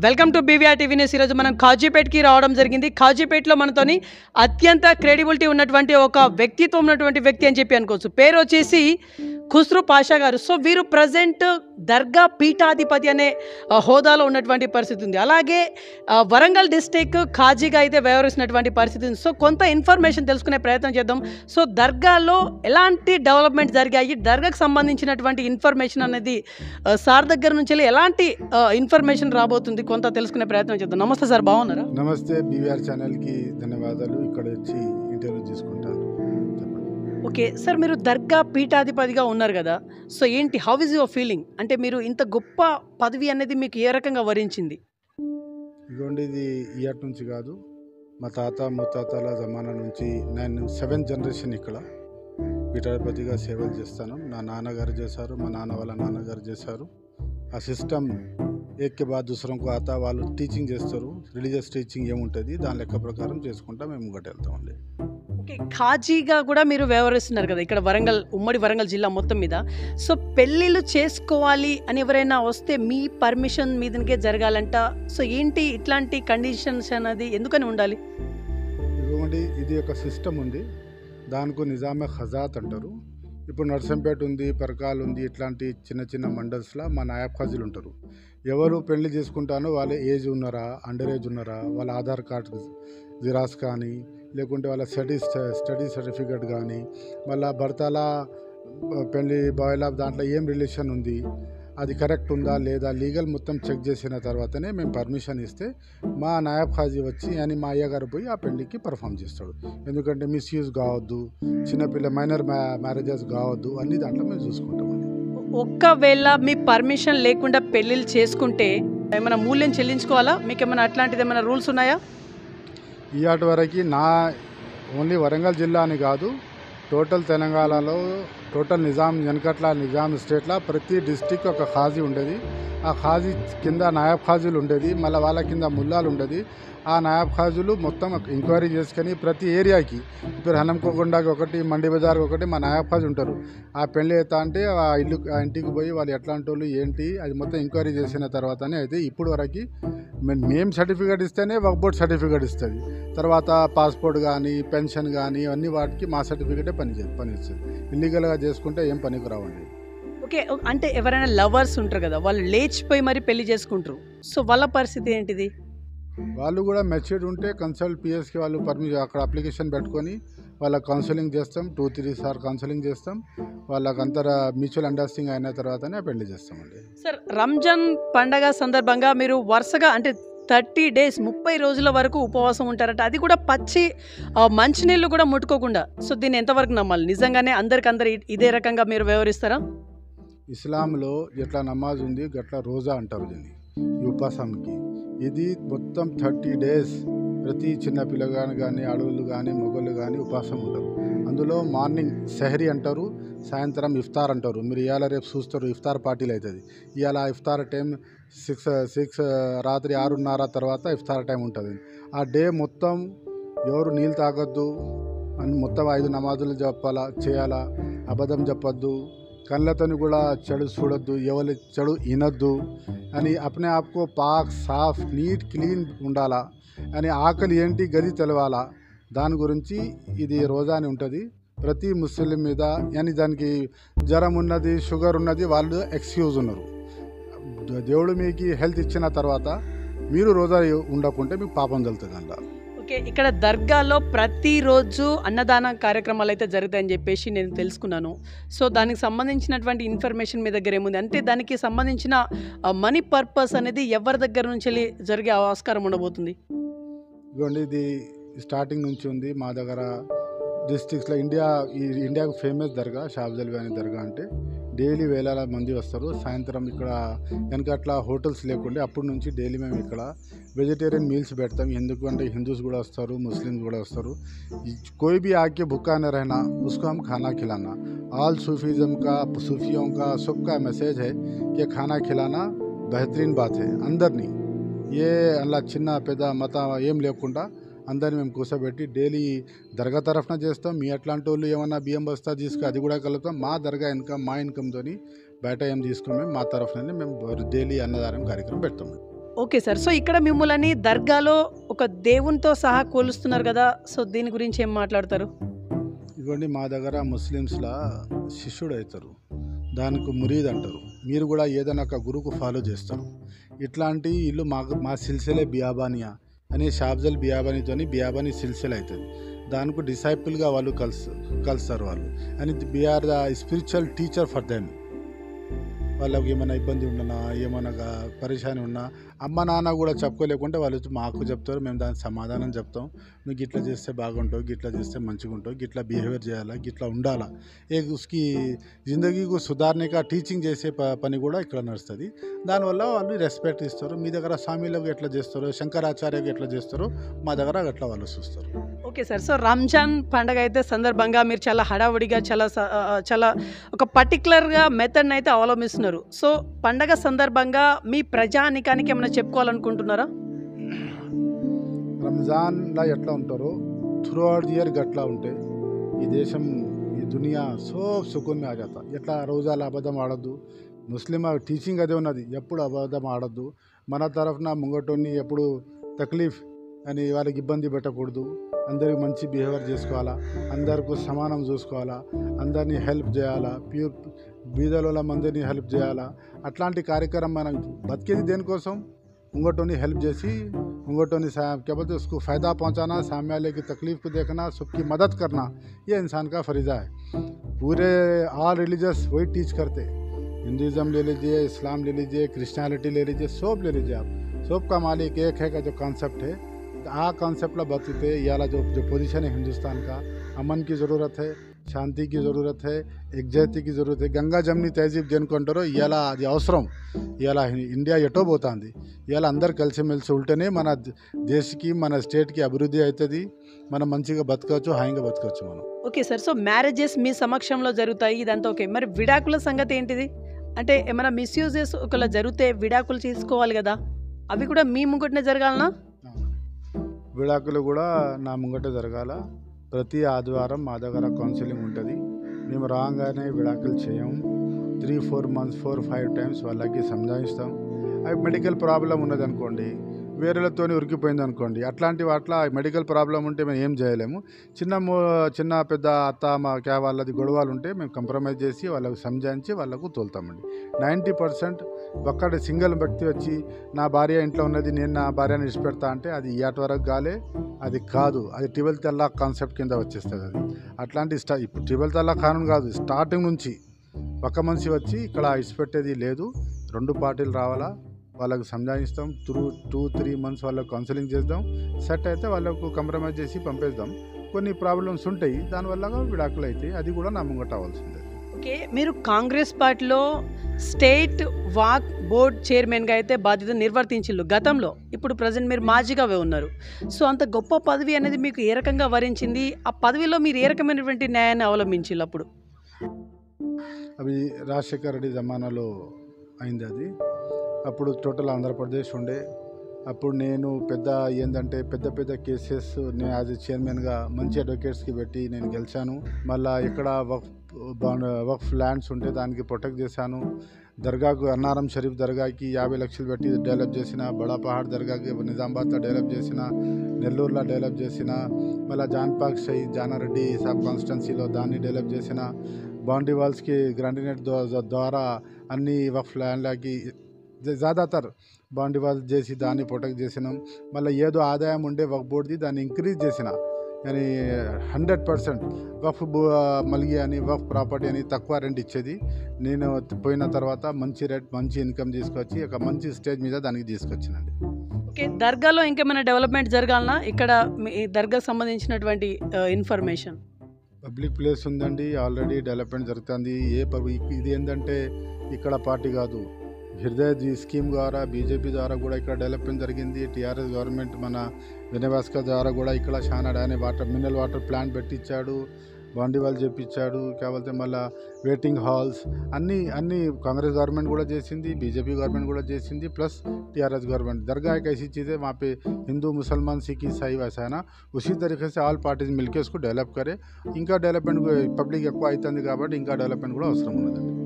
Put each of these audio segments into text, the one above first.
Welcome to BVR TV news ఈరోజు మనం కాజీపేట్కి రావడం జరిగింది కాజీపేట్లో మనతోని అత్యంత క్రెడిబిలిటీ ఉన్నటువంటి ఒక వ్యక్తిత్వం ఉన్నటువంటి వ్యక్తి అని చెప్పి అనుకోవచ్చు పేరు వచ్చేసి ఖుస్రు పాషా గారు సో వీరు ప్రజెంట్ దర్గా పీఠాధిపతి అనే ఆ, హోదాలో ఉన్నటువంటి పరిస్థితి ఉంది అలాగే ఆ, వరంగల్ డిస్టిక్ ఖాజీగా అయితే వ్యవహరిస్తున్నటువంటి పరిస్థితి ఉంది సో కొంత ఇన్ఫర్మేషన్ తెలుసుకునే ప్రయత్నం చేద్దాం సో దర్గాలో ఎలాంటి డెవలప్మెంట్ జరిగాయి దర్గాకు సంబంధించినటువంటి ఇన్ఫర్మేషన్ అనేది ఆ, సార్ దగ్గర నుంచి వెళ్ళి ఎలాంటి ఆ, ఇన్ఫర్మేషన్ రాబోతుంది కొంత తెలుసుకునే ప్రయత్నం చేద్దాం నమస్తే సార్ బాగున్నారా నమస్తే బీవీఆర్ ఛానల్కి ధన్యవాదాలు ఇక్కడ వచ్చి ఇంటర్వ్యూ తీసుకుంటాను చెప్పండి ఓకే సార్ మీరు దర్గా పీఠాధిపతిగా ఉన్నారు కదా సో ఏంటి హౌ ఇస్ యువర్ ఫీలింగ్ అంటే మీరు ఇంత గొప్ప పదవి అనేది మీకు ఏ రకంగా వరించింది ఇదిగోండి ఇది ఇయర్ నుంచి కాదు మా తాత ముత్తాతల జమానా నుంచి నేను సెవెంత్ జనరేషన్ ఇక్కడ పీఠాధిపతిగా సేవలు చేస్తాను నా నాన్నగారు చేశారు మా నాన్న వాళ్ళ నాన్నగారు చేశారు ఆ సిస్టమ్ ఏకే బాద్ దూసరంకు ఆతా వాళ్ళు టీచింగ్ చేస్తారు రిలీజియస్ టీచింగ్ ఏముంటుంది దాని లెక్క ప్రకారం చేసుకుంటా మేము ముంగట వెళ్తామండి ఓకే ఖాజీగా కూడా మీరు వ్యవహరిస్తున్నారు కదా ఇక్కడ వరంగల్ ఉమ్మడి వరంగల్ జిల్లా మొత్తం మీద సో పెళ్ళిళ్ళు చేసుకోవాలి అని ఎవరైనా వస్తే మీ పర్మిషన్ మీదనికే జరగాలంట సో ఏంటి ఇట్లాంటి కండిషన్స్ అనేది ఎందుకని ఉండాలి ఇదిగోండి ఇది ఒక సిస్టమ్ ఉంది దానికి నిజామే ఖజాత్ అంటారు ఇప్పుడు నర్సంపేట ఉంది పరకాల్ ఉంది ఇట్లాంటి చిన్న చిన్న మండల్స్లో మా నాయబ్ ఖాజీలు ఉంటారు ఎవరు పెళ్లి చేసుకుంటానో వాళ్ళ ఏజ్ ఉన్నారా అండర్ ఏజ్ ఉన్నారా వాళ్ళ ఆధార్ కార్డ్ జిరాక్స్ కానీ లేకుంటే వాళ్ళ స్టడీ స్టడీ సర్టిఫికేట్ కానీ మళ్ళా భర్తల పెళ్లి బాయ్ల దాంట్లో ఏం రిలేషన్ ఉంది అది కరెక్ట్ ఉందా లేదా లీగల్ మొత్తం చెక్ చేసిన తర్వాతనే మేము పర్మిషన్ ఇస్తే మా నాయబ్ ఖాజీ వచ్చి అని మా అయ్యగారు పోయి ఆ పెళ్లికి పర్ఫామ్ చేస్తాడు ఎందుకంటే మిస్యూజ్ కావద్దు చిన్నపిల్ల మైనర్ మ్యారేజెస్ కావద్దు అన్ని దాంట్లో మేము చూసుకుంటామండి ఒక్కవేళ మీ పర్మిషన్ లేకుండా పెళ్ళిళ్ళు చేసుకుంటే ఏమైనా మూల్యం చెల్లించుకోవాలా మీకు ఏమైనా అట్లాంటిది ఏమైనా రూల్స్ ఉన్నాయా ఇవాటి వరకు నా ఓన్లీ వరంగల్ జిల్లా అని కాదు టోటల్ తెలంగాణలో టోటల్ నిజాం వెనకట్ల నిజాం స్టేట్లో ప్రతి డిస్టిక్ ఒక ఖాజీ ఉండేది ఆ ఖాజీ కింద నాయబ్ ఖాజీలు ఉండేది మళ్ళీ వాళ్ళ కింద ముల్లాలు ఉండేది ఆ నాయబ్ ఖాజీలు మొత్తం ఎంక్వైరీ చేసుకొని ప్రతి ఏరియాకి ఇప్పుడు హనంకోకొండకి ఒకటి మండి బజార్కి ఒకటి మా నాయబ్ ఖాజీ ఉంటారు ఆ పెళ్ళి అవుతా అంటే ఆ ఇల్లు ఆ ఇంటికి పోయి వాళ్ళు ఎట్లాంటి వాళ్ళు ఏంటి అది మొత్తం ఎంక్వైరీ చేసిన తర్వాతనే అయితే ఇప్పుడు వరకు మేము మేము సర్టిఫికేట్ ఇస్తేనే వర్క్ బోర్డ్ సర్టిఫికేట్ ఇస్తుంది తర్వాత పాస్పోర్ట్ కానీ పెన్షన్ కానీ అన్ని వాటికి మా సర్టిఫికేటే పని చే పని ఇస్తుంది ఇల్లీగల్గా చేసుకుంటే ఏం పనికి రావండి ఓకే ఓ- అంటే ఎవరైనా లవర్స్ ఉంటారు కదా వాళ్ళు లేచిపోయి మరి పెళ్లి చేసుకుంటారు సో వాళ్ళ పరిస్థితి ఏంటిది వాళ్ళు కూడా మెచ్యూర్డ్ ఉంటే కన్సల్ట్ పిఎస్కి వాళ్ళు పర్మిషన్ అక్కడ అప్లికేషన్ పెట్టుకొని వాళ్ళ కౌన్సిలింగ్ చేస్తాం టూ త్రీ సార్ కౌన్సిలింగ్ చేస్తాం వాళ్ళకి అంతర మ్యూచువల్ అండర్స్టాండింగ్ అయిన తర్వాతనే పెళ్లి చేస్తామండి సార్ రంజాన్ పండగ సందర్భంగా మీరు వరుసగా అంటే థర్టీ డేస్ ముప్పై రోజుల వరకు ఉపవాసం ఉంటారట అది కూడా పచ్చి ఆ, మంచినీళ్ళు కూడా ముట్టుకోకుండా సో దీన్ని ఎంతవరకు నమ్మాలి నిజంగానే అందరికందరు ఇ- ఇదే రకంగా మీరు వ్యవహరిస్తారా ఇస్లాంలో ఎట్లా నమాజ్ ఉంది గట్లా రోజా అంటారు దీన్ని ఈ ఉపాసంకి ఇది మొత్తం థర్టీ డేస్ ప్రతి చిన్న పిల్లగాని కానీ అడవులు కానీ మొగలు కానీ ఉపాసం ఉంటారు అందులో మార్నింగ్ సెహరీ అంటారు సాయంత్రం ఇఫ్తార్ అంటారు మీరు ఇవాళ రేపు చూస్తారు ఇఫ్తార్ పార్టీలు అవుతుంది ఇవాళ ఇఫ్తార్ టైం సిక్స్ సిక్స్ రాత్రి ఆరున్నర తర్వాత ఇఫ్తార్ టైం ఉంటుంది ఆ డే మొత్తం ఎవరు నీళ్ళు తాగొద్దు అని మొత్తం ఐదు నమాజులు చెప్పాలా చేయాలా అబద్ధం చెప్పొద్దు కళ్ళతోని కూడా చెడు చూడొద్దు ఎవరి చెడు వినొద్దు అని అప్నే ఆప్కో పాక్ సాఫ్ నీట్ క్లీన్ ఉండాలా అని ఆకలి ఏంటి గది తెలవాలా దాని గురించి ఇది రోజా అని ఉంటుంది ప్రతి ముస్లిం మీద అని దానికి జ్వరం ఉన్నది షుగర్ ఉన్నది వాళ్ళు ఎక్స్క్యూజ్ ఉన్నారు దేవుడు మీకు హెల్త్ ఇచ్చిన తర్వాత మీరు రోజా ఉండకుంటే మీకు పాపం కలుగుతుంది అందులో ఓకే ఇక్కడ దర్గాలో ప్రతిరోజు అన్నదాన కార్యక్రమాలు అయితే జరుగుతాయని చెప్పేసి నేను తెలుసుకున్నాను సో దానికి సంబంధించినటువంటి ఇన్ఫర్మేషన్ మీ దగ్గర ఏముంది అంటే దానికి సంబంధించిన మనీ పర్పస్ అనేది ఎవరి దగ్గర నుంచి వెళ్ళి జరిగే ఆస్కారం ఉండబోతుంది ఇదిగోండి ఇది స్టార్టింగ్ నుంచి ఉంది మా దగ్గర డిస్ట్రిక్ట్స్లో ఇండియా ఈ ఇండియాకు ఫేమస్ దర్గా షాబ్జల్వి అనే దర్గా అంటే డైలీ వేలాల మంది వస్తారు సాయంత్రం ఇక్కడ వెనకట్ల హోటల్స్ లేకుండే అప్పటి నుంచి డైలీ మేము ఇక్కడ వెజిటేరియన్ మీల్స్ పెడతాం ఎందుకంటే హిందూస్ కూడా వస్తారు ముస్లిమ్స్ కూడా వస్తారు ఈ- कोई भी आके भूखा न रहना उसको हम खाना खिलाना ऑल सूफीज़म का सूफियों का सबका मैसेज है कि खाना खिलाना बेहतरीन बात है अंदर नहीं ఏ అలా చిన్న పెద్ద మత ఏం లేకుండా అందరిని మేము కూర్చోబెట్టి డైలీ దర్గా తరఫున చేస్తాం మీ అట్లాంటి వాళ్ళు ఏమన్నా బియ్యం బస్తా తీసుకు అది కూడా కలుగుతాం మా దర్గా ఇన్కమ్ మా ఇన్కమ్తో బయట ఏం తీసుకోము మేము మా తరఫున మేము డైలీ అన్నదానం కార్యక్రమం పెడతాం ఓకే సార్ సో ఇక్కడ మిమ్మల్ని దర్గాలో ఒక దేవునితో సహా కోలుస్తున్నారు కదా సో దీని గురించి ఏం మాట్లాడతారు ఇవ్వండి మా దగ్గర ముస్లిమ్స్లా శిష్యుడు అవుతారు దానికి మురీద్ అంటారు మీరు కూడా ఏదైనా ఒక గురువుకు ఫాలో చేస్తారు ఇట్లాంటి ఇల్లు మాకు మా సిల్సిలే బియాబానియా అనే షాబ్జల్ బియాబానీతోని బియాబానీ సిల్సిల్ అవుతుంది దానికి డిసైపుల్గా వాళ్ళు కలుసు కలుస్తారు వాళ్ళు అని బిఆర్ the spiritual teacher for them వాళ్ళకి ఏమైనా ఇబ్బంది ఉండనా ఏమైనా గా- పరేషాని ఉన్నా అమ్మ నాన్న కూడా చెప్పుకోలేకుంటే వాళ్ళు వచ్చి మాకు చెప్తారు మేము దానికి సమాధానం చెప్తాం నువ్వు గిట్లా చేస్తే బాగుంటావు గిట్లా చేస్తే మంచిగా ఉంటావు గిట్లా బిహేవియర్ చేయాలా గిట్లా ఉండాలా ఏ ఉస్కి జిందగీకు సుధారణగా టీచింగ్ చేసే ప పని కూడా ఇక్కడ నడుస్తుంది దానివల్ల వాళ్ళు రెస్పెక్ట్ ఇస్తారు మీ దగ్గర స్వామిలకు ఎట్లా చేస్తారో శంకరాచార్యకు ఎట్లా చేస్తారో మా దగ్గర అట్లా వాళ్ళు చూస్తారు ఓకే సార్ సో రంజాన్ పండగ అయితే సందర్భంగా మీరు చాలా హడావుడిగా చాలా స- ఆ, చాలా ఒక పర్టికులర్గా మెథడ్ని అయితే అవలంబిస్తున్నారు సో పండగ సందర్భంగా మీ ప్రజానికానికి ఏమైనా చెప్పుకోవాలనుకుంటున్నారా రంజాన్లో ఎట్లా ఉంటారో త్రూ అవుట్ ఇయర్ గట్లా ఉంటే ఈ దేశం ఈ దునియా సో సుకున్ ఆ జాతా ఎట్లా రోజాలు అబద్ధం ఆడద్దు ముస్లిం టీచింగ్ అదే ఉన్నది ఎప్పుడు అబద్ధం ఆడద్దు మన తరఫున ముంగటోని ఎప్పుడు తక్లీఫ్ అని వాళ్ళకి ఇబ్బంది పెట్టకూడదు అందరికి మంచి బిహేవియర్ చేసుకోవాలా అందరికీ సమానం చూసుకోవాలా అందరినీ హెల్ప్ చేయాలా ప్యూర్ బీదల మందిని హెల్ప్ చేయాలా అట్లాంటి కార్యక్రమం మనం బతికేది దేనికోసం ముంగటోని హెల్ప్ చేసి मुंगटोनी साहब क्या बोलते हैं उसको फ़ायदा पहुंचाना सामने वाले की तकलीफ़ को देखना सबकी मदद करना ये इंसान का फरीज़ा है पूरे ऑल रिलीजियस वही टीच करते हिंदुज़म ले लीजिए इस्लाम ले लीजिए क्रिश्चियनिटी ले लीजिए सब ले लीजिए आप सब का मालिक एक है का जो कॉन्सेप्ट है आ कॉन्सेप्टला बतते याला जो जो पोजीशन है हिंदुस्तान का अमन की ज़रूरत है శాంతి की ज़रूरत है ఎగ్జాతి की ज़रूरत है గంగా జమ్ని తహజీబ్ దేనికంటారో ఇవాళ అది అవసరం ఇవాళ ఇండియా ఎటో పోతుంది ఇవాళ అందరు కలిసిమెలిసి ఉంటేనే మన ద- దేశకి మన స్టేట్కి అభివృద్ధి అవుతుంది మనం మంచిగా బతకవచ్చు హాయిగా బతకవచ్చు మనం ఓకే సార్ సో మ్యారేజెస్ మీ సమక్షంలో జరుగుతాయి ఇదంతా ఓకే మరి విడాకుల సంగతి ఏంటిది అంటే ఏమైనా మిస్యూజెస్ ఒకవేళ జరిగితే విడాకులు తీసుకోవాలి కదా అవి కూడా మీ ముంగటనే జరగాలనా విడాకులు కూడా నా ముంగట జరగాల ప్రతి ఆదివారం మా దగ్గర కౌన్సిలింగ్ ఉంటుంది మేము రాగానే విడాకులు చేయము three four months four five times వాళ్ళకి సంజాయిస్తాం అవి మెడికల్ ప్రాబ్లం ఉన్నది అనుకోండి వేరేలతో ఉరికిపోయింది అనుకోండి అట్లాంటి వాట్ల మెడికల్ ప్రాబ్లం ఉంటే మేము ఏం చేయలేము చిన్న మో- చిన్న పెద్ద అత్త మా క్యా వాళ్ళది గొడవలు ఉంటే మేము కంప్రమైజ్ చేసి వాళ్ళకు సంజాయించి వాళ్ళకు తోలుతామండి నైంటీ పర్సెంట్ ఒక్కటి సింగిల్ వ్యక్తి వచ్చి నా భార్య ఇంట్లో ఉన్నది నేను నా భార్యను ఇష్టపెడతా అంటే అది ఇయాటి వరకు కాలే అది కాదు అది ట్వెల్త్ అల్లా కాన్సెప్ట్ కింద వచ్చేస్తుంది అది అట్లాంటి స్టా ఇప్పుడు ట్వెల్త్ అల్లా కానూన్ కాదు స్టార్టింగ్ నుంచి ఒక మనిషి వచ్చి ఇక్కడ ఇష్టపెట్టేది లేదు రెండు పార్టీలు రావాలా వాళ్ళకు సంజాయిస్తాం త్రూ టూ త్రీ మంత్స్ వాళ్ళకు కౌన్సిలింగ్ చేద్దాం సెట్ అయితే వాళ్ళకు కంప్రమైజ్ చేసి పంపేద్దాం కొన్ని ప్రాబ్లమ్స్ ఉంటాయి దానివల్ల విడాకులు అవుతాయి అది కూడా నా ముంగట అవ్వాల్సిందే ఓకే మీరు కాంగ్రెస్ పార్టీలో స్టేట్ వాక్ బోర్డ్ చైర్మన్గా అయితే బాధ్యత నిర్వర్తించిల్లు గతంలో ఇప్పుడు ప్రజెంట్ మీరు మాజీగా ఉన్నారు సో అంత గొప్ప పదవి అనేది మీకు ఏ రకంగా వరించింది ఆ పదవిలో మీరు ఏ రకమైనటువంటి న్యాయాన్ని అవలంబించిల్లు అప్పుడు అవి రాజశేఖర రెడ్డి జమానాలో అయింది అది అప్పుడు టోటల్ ఆంధ్రప్రదేశ్ ఉండే అప్పుడు నేను పెద్ద ఏంటంటే పెద్ద పెద్ద కేసెస్ నేను యాజ్ చైర్మన్గా మంచి అడ్వకేట్స్కి పెట్టి నేను గెలిచాను మళ్ళా ఇక్కడ వక్ఫ్ బాండ్ వక్ఫ్ ల్యాండ్స్ ఉంటే దానికి ప్రొటెక్ట్ చేశాను దర్గాకు అన్నారం షరీఫ్ దర్గాకి యాభై లక్షలు పెట్టి డెవలప్ చేసిన బడా పహాడ్ దర్గాకి నిజామాబాద్లో డెవలప్ చేసిన నెల్లూరులో డెవలప్ చేసిన మళ్ళీ జాన్పాక్ షహీద్ జానారెడ్డి సబ్ కాన్స్టిట్యున్సీలో దాన్ని డెవలప్ చేసిన బౌండరీ వాల్స్కి గ్రాండినేట్ ద్వారా అన్ని వక్ఫ్ ల్యాండ్లకి జాదాతర్ బౌండరీ వాల్స్ చేసి దాన్ని ప్రొటెక్ట్ చేసినాం మళ్ళీ ఏదో ఆదాయం ఉండే వక్ఫ్ బోర్డుది దాన్ని ఇంక్రీజ్ చేసిన కానీ హండ్రెడ్ పర్సెంట్ వక్ఫ్ భూ మలిగి అని వక్ఫ్ ప్రాపర్టీ అని తక్కువ రెంట్ ఇచ్చేది నేను పోయిన తర్వాత మంచి రేట్ మంచి ఇన్కమ్ తీసుకొచ్చి ఒక మంచి స్టేజ్ మీద దానికి తీసుకొచ్చినండి ఓకే దర్గాలో ఇంకేమైనా డెవలప్మెంట్ జరగాలనా ఇక్కడ మీ దర్గాకు సంబంధించినటువంటి ఇన్ఫర్మేషన్ పబ్లిక్ ప్లేస్ ఉందండి ఆల్రెడీ డెవలప్మెంట్ జరుగుతుంది ఏ పబ్- ఇది ఏంటంటే ఇక్కడ పార్టీ కాదు హృదయ జీ స్కీమ్ ద్వారా బీజేపీ ద్వారా కూడా ఇక్కడ డెవలప్మెంట్ జరిగింది టీఆర్ఎస్ గవర్నమెంట్ మన వినయ్ భాస్కర్ ద్వారా కూడా ఇక్కడ చాలా డాని వాటర్ మినరల్ వాటర్ ప్లాంట్ పెట్టించాడు బాండీ వాళ్ళు చేపించాడు కావాలంటే మళ్ళీ వెయిటింగ్ హాల్స్ అన్నీ అన్నీ कांग्रेस गवर्नमेंट కూడా చేసింది బీజేపీ గవర్నమెంట్ కూడా చేసింది ప్లస్ टीआरएस गवर्नमेंट दरगाह एक ऐसी चीज़ है वहाँ पे हिंदू मुसलमान सिख ईसाई वैसा है ना उसी तरीके से ఆల్ పార్టీస్ మిల్కే उसको డెవలప్ करे ఇంకా డెవలప్మెంట్ పబ్లిక్ ఎక్కువ అవుతుంది కాబట్టి ఇంకా డెవలప్మెంట్ కూడా అవసరం ఉన్నదండి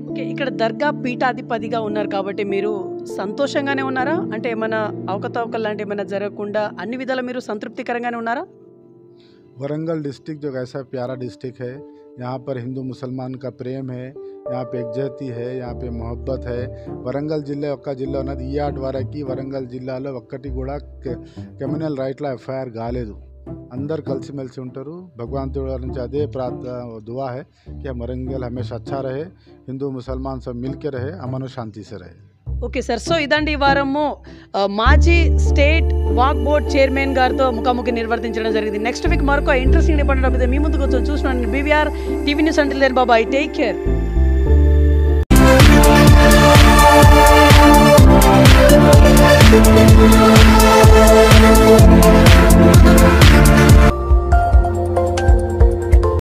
ఓకే ఇక్కడ దర్గా పీఠాధిపతిగా ఉన్నారు కాబట్టి మీరు సంతోషంగానే ఉన్నారా అంటే ఏమైనా అవకతవకలు లాంటి ఏమైనా జరగకుండా అన్ని విధాలు మీరు సంతృప్తికరంగానే ఉన్నారా वरंगल डिस्ट्रिक्ट जो ऐसा प्यारा डिस्ट्रिक्ट है यहाँ पर हिंदू मुसलमान का प्रेम है यहाँ पे एकजहती है यहाँ पे మొహబ్బత్ है వరంగల్ జిల్లా ఒక్క జిల్లా ఉన్నది ఈ ఆట వరకు వరంగల్ జిల్లాలో ఒక్కటి కూడా క్రిమినల్ రైట్లో ఎఫ్ఐఆర్ కాలేదు అందరు కలిసిమెలిసి ఉంటారు భగవంతుడి వారి నుంచి అదే ప్రార్థన दुआ है कि वरंगल हमेशा अच्छा रहे हिंदू मुसलमान सब मिल के रहे अमन और शांति से रहे ఓకే సార్ సో ఇదండి ఈ వారము ఆ, మాజీ స్టేట్ వాక్ బోర్డ్ చైర్మన్ గారితో ముఖాముఖి నిర్వర్తించడం జరిగింది నెక్స్ట్ వీక్ మరొక ఇంట్రెస్టింగ్ డిపార్ట్మెంట్ మీద మీ ముందుకు వచ్చి చూస్తున్నాను బీవీఆర్ టీవీ న్యూస్ అంటే బాబాయ్ టేక్ కేర్ Thank you.